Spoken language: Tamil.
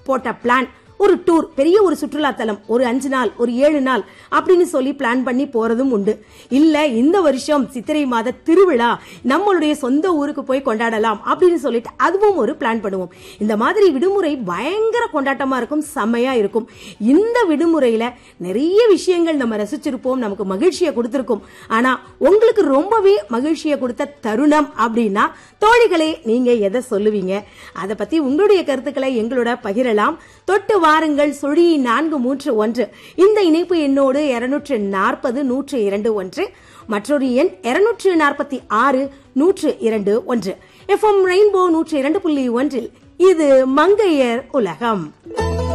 போட்ட பிளான் ஒரு டூர் பெரிய ஒரு சுற்றுலா தலம் ஒரு அஞ்சு நாள் ஒரு ஏழு நாள் அப்படின்னு சொல்லி பிளான் பண்ணி போறதும் உண்டு இல்ல இந்த வருஷம் சித்திரை மாத திருவிழா நம்மளுடைய சொந்த ஊருக்கு போய் கொண்டாடலாம் அப்படின்னு சொல்லிட்டு அதுவும் ஒரு பிளான் பண்ணுவோம் இந்த மாதிரி விடுமுறை பயங்கர கொண்டாட்டமா இருக்கும் செம்மையா இருக்கும் இந்த விடுமுறையில நிறைய விஷயங்கள் நம்ம ரசிச்சிருப்போம் நமக்கு மகிழ்ச்சியை கொடுத்திருக்கும் ஆனா உங்களுக்கு ரொம்பவே மகிழ்ச்சியை கொடுத்த தருணம் அப்படின்னா தோழிகளே நீங்க எதை சொல்லுவீங்க அதை பத்தி உங்களுடைய கருத்துக்களை எங்களோட பகிரலாம் தொட்டு வாருங்கள் சுழி நான்கு மூன்று ஒன்று இந்த இணைப்பு எண்ணோடு இருநூற்று நாற்பது நூற்று இரண்டு ஒன்று மற்றொரு எண் இருநூற்று நாற்பத்தி ஆறு நூற்று இரண்டு ஒன்று எஃப்எம் ரெயின்போ நூற்று இரண்டு புள்ளி ஒன்றில் இது மங்கையர் உலகம்